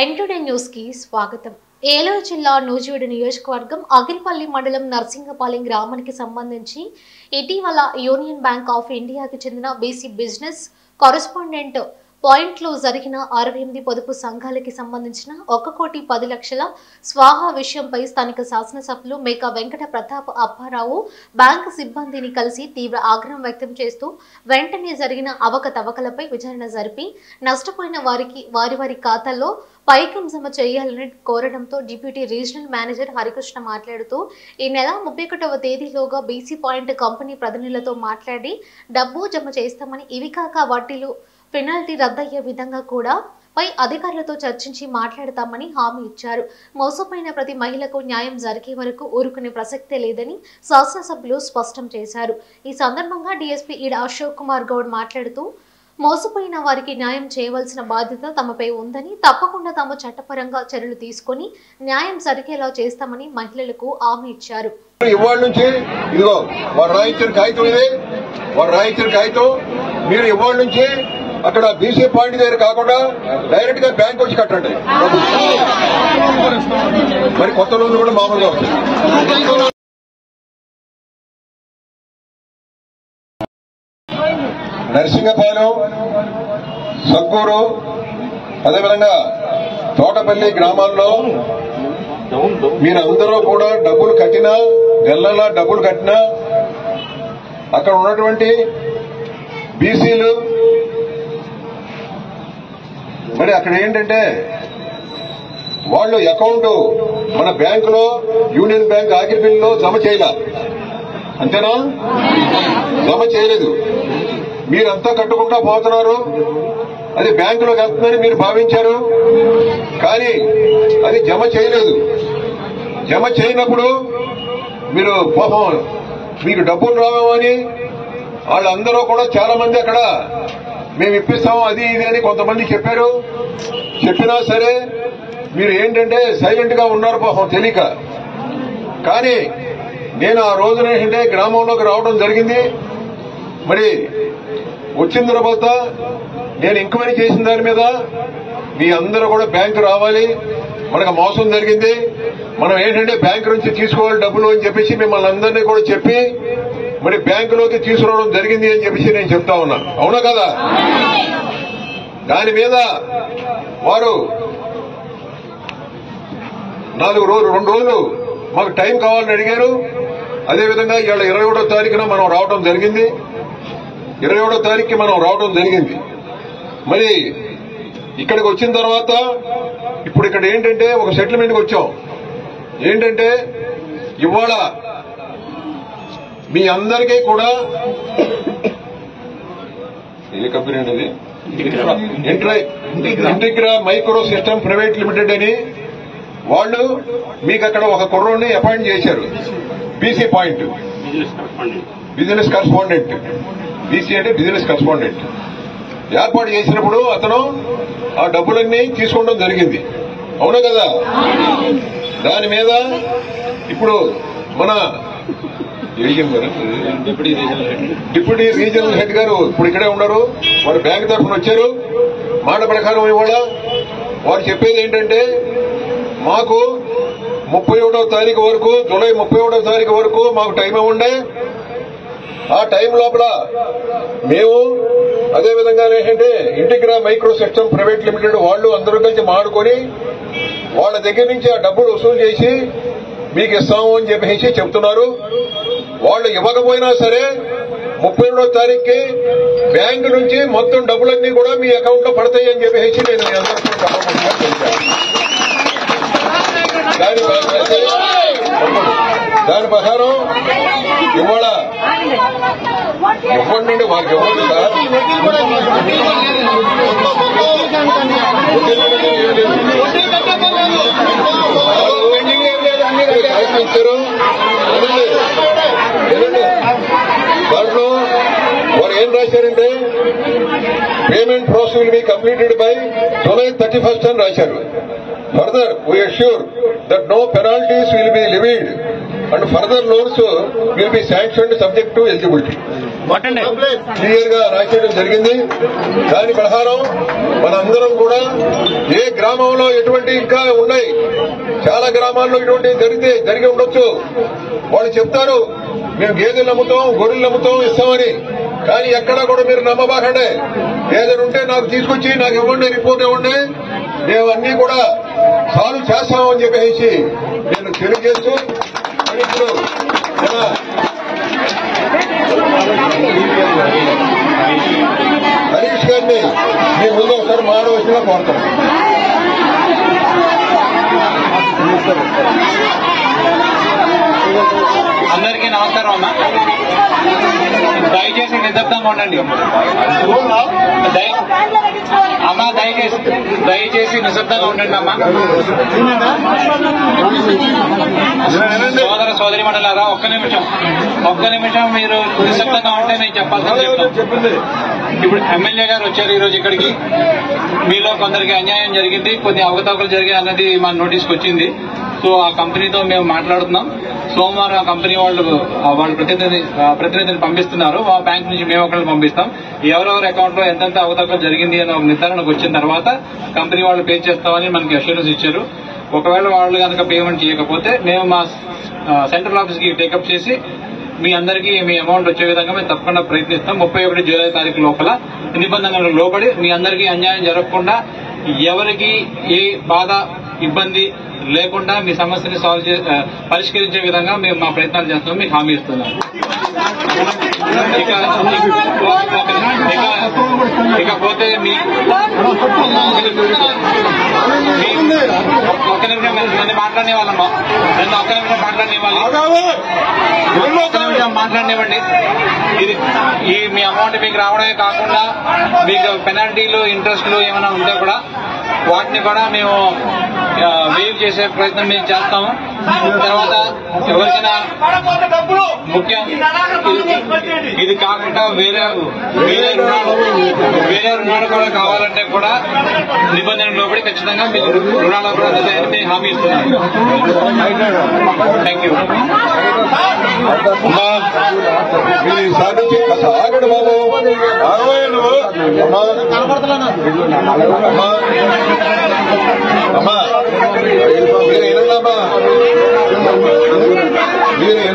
ఎన్టుడే news కి స్వాగతం ఏలూరు జిల్లా నూజివీడు నియోజకవర్గం అగిరిపల్లి మండలం నర్సింగపాలెం గ్రామానికి సంబంధించి ఇటీవల యూనియన్ బ్యాంక్ ఆఫ్ ఇండియాకి చెందిన బీసీ బిజినెస్ కరస్పాండెంట్ పాయింట్లో జరిగిన అరవై ఎనిమిది పొదుపు సంఘాలకి సంబంధించిన ఒక కోటి పది లక్షల స్వాహా విషయంపై స్థానిక శాసనసభ్యులు మేకా వెంకట ప్రతాప్ అప్పారావు బ్యాంకు సిబ్బందిని కలిసి తీవ్ర ఆగ్రహం వ్యక్తం చేస్తూ వెంటనే జరిగిన అవకతవకలపై విచారణ జరిపి నష్టపోయిన వారికి వారి వారి ఖాతాల్లో పైకం జమ చేయాలని కోరడంతో డిప్యూటీ రీజనల్ మేనేజర్ హరికృష్ణ మాట్లాడుతూ ఈ నెల ముప్పై ఒకటవ తేదీలోగా బీసీ పాయింట్ కంపెనీ ప్రతినిధులతో మాట్లాడి డబ్బు జమ చేస్తామని ఇవి కాక వడ్డీలు పెనాల్టీ రద్దయ్యే విధంగా కూడా పై అధికారులతో చర్చించి మాట్లాడతామని హామీ ఇచ్చారు మోసపోయిన ప్రతి మహిళకు న్యాయం జరిగే వరకు ఊరుకునే ప్రసక్తే లేదని శాసనసభ్యులు స్పష్టం చేశారు ఈ సందర్భంగా డీఎస్పీ ఈడ అశోక్ కుమార్ గౌడ్ మాట్లాడుతూ మోసపోయిన వారికి న్యాయం చేయవలసిన బాధ్యత తమపై ఉందని తప్పకుండా తాము చట్టపరంగా చర్యలు తీసుకొని న్యాయం జరిగేలా చేస్తామని మహిళలకు హామీ ఇచ్చారు ఇవాళ నుంచి ఇదిగో వాడు రాయించిన కాగితం ఇది వాడు రాయించిన కాగితం మీరు ఇవాళ నుంచి అక్కడ బీసీ పాయింట్ దగ్గర కాకుండా డైరెక్ట్ గా బ్యాంక్ వచ్చి కట్టండి మరి కొత్త లోన్లు కూడా మామూలుగా వస్తాయి నరసింగపాలెం సక్కూరు అదేవిధంగా తోటపల్లి గ్రామాల్లో మీరందరూ కూడా డబ్బులు కట్టినా నెలలా డబ్బులు కట్టినా అక్కడ ఉన్నటువంటి బీసీలు మరి అక్కడ ఏంటంటే వాళ్ళు అకౌంట్ మన బ్యాంకులో యూనియన్ బ్యాంక్ ఆగిరిపిల్లిలో జమ చేయాల అంతేనా జమ చేయలేదు మీరంతా కట్టుకుంటా పోతున్నారు అది బ్యాంకులోకి వెళ్తుందని మీరు భావించారు కానీ అది జమ చేయలేదు జమ చేయనప్పుడు మీరు పాపం మీకు డబ్బులు రావని వాళ్ళందరూ కూడా చాలా మంది అక్కడ మేము ఇప్పిస్తాం అది ఇది అని కొంతమంది చెప్పారు చెప్పినా సరే మీరు ఏంటంటే సైలెంట్ గా ఉన్నారు పాపం తెలియక కానీ నేను ఆ రోజున ఏంటంటే గ్రామంలోకి రావడం జరిగింది మరి వచ్చిన తర్వాత నేను ఎంక్వైరీ చేసిన దాని మీద మీ అందరూ కూడా బ్యాంకు రావాలి మనకు మోసం జరిగింది మనం ఏంటంటే బ్యాంకు నుంచి తీసుకోవాలి డబ్బులు అని చెప్పేసి మిమ్మల్ని అందరినీ కూడా చెప్పి మరి బ్యాంకులోకి తీసుకురావడం జరిగింది అని చెప్పేసి నేను చెప్తా ఉన్నాను అవునా కదా దాని మీద వారు నాలుగు రోజులు రెండు రోజులు మాకు టైం కావాలని అడిగారు అదేవిధంగా ఇవాళ ఇరవై ఒకటో తారీఖున మనం రావడం జరిగింది ఇరవై ఒకటో తారీఖుకి మనం రావడం జరిగింది మరి ఇక్కడికి వచ్చిన తర్వాత ఇప్పుడు ఇక్కడ ఏంటంటే ఒక సెటిల్మెంట్కి వచ్చాం ఏంటంటే ఇవాళ మీ అందరికీ కూడా ఏ కంపెనీ అండి అది Integra micro system private limited అని వాళ్ళు మీకు అక్కడ ఒక కుర్రోని అపాయింట్ చేశారు BC point business correspondent BC అంటే బిజినెస్ కరస్పాండెంట్ ఏర్పాటు చేసినప్పుడు అతను ఆ డబ్బులన్నీ తీసుకోవడం జరిగింది అవునా కదా దాని మీద ఇప్పుడు మన ఏజెం గారు డిప్యూటీ రీజనల్ హెడ్ గారు ఇప్పుడు ఇక్కడే ఉన్నారు వారు బ్యాంక్ తరఫున వచ్చారు మాట ప్రకారం ఇవాళ వారు చెప్పేది ఏంటంటే మాకు ముప్పై ఒకటో తారీఖు వరకు జూలై ముప్పై ఒకటో తారీఖు వరకు మాకు టైం ఇవ్వండి ఆ టైం లోపల మేము అదేవిధంగా ఏంటంటే Integra micro system private limited వాళ్ళు అందరూ కలిసి మాడుకొని వాళ్ళ దగ్గర నుంచి ఆ డబ్బులు వసూలు చేసి మీకు ఇస్తాము అని చెప్పేసి చెప్తున్నారు వాళ్ళు ఇవ్వకపోయినా సరే ముప్పై రెండో తారీఖుకి బ్యాంకు నుంచి మొత్తం డబ్బులన్నీ కూడా మీ అకౌంట్ లో పడతాయి అని చెప్పేసి నేను మీ అందరికీ సభాముఖంగా తెలిపాను దాని దాని ప్రకారం ఇవాళ ఇవ్వండి వారికి ఇవ్వండి సార్ ఇచ్చారు వినండి. వినండి. దాంట్లో వారు ఏం రాశారంటే payment process will be completed by July thirty first అని రాశారు further we assure that no penalties will be levied and further loans will be sanction subject to eligibility clear గా రాసేయడం జరిగింది దాని ప్రకారం మనందరం కూడా ఏ గ్రామంలో ఎటువంటి ఇంకా ఉన్నాయి చాలా గ్రామాల్లో ఇటువంటి జరిగితే జరిగి ఉండొచ్చు వాళ్ళు చెప్తారు మేము గేదెలు నమ్ముతాం గొర్రెలు నమ్ముతాం ఇస్తామని కానీ ఎక్కడా కూడా మీరు నమ్మబాకండి ఏదైనా ఉంటే నాకు తీసుకొచ్చి నాకు ఇవ్వండి రిపోర్ట్ ఇవ్వండి మేము అన్ని కూడా సాల్వ్ చేస్తామని చెప్పేసి నేను తెలియజేస్తూ మరి ఇప్పుడు మన హరీష్ గారిని మీ ముందు ఒకసారి మాడవలసిన కోరుతాం అందరికీ నమస్కారం అమ్మా దయచేసి నిశ్శబ్దంగా ఉండండి దయ- అమ్మా దయచేసి దయచేసి నిశ్శబ్దంగా ఉండండి అమ్మా సోదర సోదరి మండలారా ఒక్క నిమిషం ఒక్క నిమిషం మీరు నిశ్శబ్దంగా ఉంటే నేను చెప్పాల్సింది చెప్తాను చెప్పింది ఇప్పుడు ఎమ్మెల్యే గారు వచ్చారు ఈ రోజు ఇక్కడికి మీలో కొందరికి అన్యాయం జరిగింది కొన్ని అవకతవకలు జరిగాయి అన్నది మా నోటీస్కి వచ్చింది సో ఆ కంపెనీతో మేము మాట్లాడుతున్నాం సోమవారం ఆ కంపెనీ వాళ్ళు ఆ వాళ్ళ ప్రతినిధి ఆ ప్రతినిధిని పంపిస్తున్నారు ఆ బ్యాంక్ నుంచి మేము ఒకరిని పంపిస్తాం ఎవరెవరి అకౌంట్ లో ఎంతెంత అవకతవకలు జరిగింది అని ఒక నిర్ధారణకు వచ్చిన తర్వాత కంపెనీ వాళ్ళు పే చేస్తామని మనకి అష్యూరెన్స్ ఇచ్చారు ఒకవేళ వాళ్ళు కనుక పేమెంట్ చేయకపోతే మేము మా సెంట్రల్ ఆఫీస్ కి టేకప్ చేసి మీ అందరికీ మీ అమౌంట్ వచ్చే విధంగా మేము తప్పకుండా ప్రయత్నిస్తాం ముప్పై ఒకటి జూలై తారీఖు లోపల నిబంధనలకు లోబడి మీ అందరికీ అన్యాయం జరగకుండా ఎవరికి ఏ బాధ ఇబ్బంది లేకుండా మీ సమస్యని సాల్వ్ చే ఆ, పరిష్కరించే విధంగా మేము మా ప్రయత్నాలు చేస్తాం మీకు హామీ ఇస్తున్నాం ఇక ఇక- ఇకపోతే మీ మీ- ఒక్క నిమిషం నన్ను మాట్లాడే వాళ్ళమ్మా నన్ను ఒక్క నిమిషం మాట్లాడే వాళ్ళు ఒక్క నిమిషం మాట్లాడనివ్వండి ఇది ఈ మీ అమౌంట్ మీకు రావడమే కాకుండా మీకు పెనాల్టీలు ఇంట్రెస్ట్లు ఏమైనా ఉంటే కూడా వాటిని కూడా మేము వేవ్ చేసే ప్రయత్నం మేము చేస్తాము తర్వాత ఎవరికైనా ముఖ్యం ఇది- ఇది కాకుండా వేరే వేరే రుణాలు వేరే రుణాలు కూడా కావాలంటే కూడా నిబంధనలు లోబడి ఖచ్చితంగా మీకు రుణాలు కూడా అందుతాయని మేము హామీ ఇస్తున్నాను థ్యాంక్ యూ అమ్మా మీరు ఈసారి నుంచి కాస్త ఆగండి బాబు ఆగవే నువ్వు అమ్మా అమ్మా అమ్మా మీరు వినండమ్మా మీరు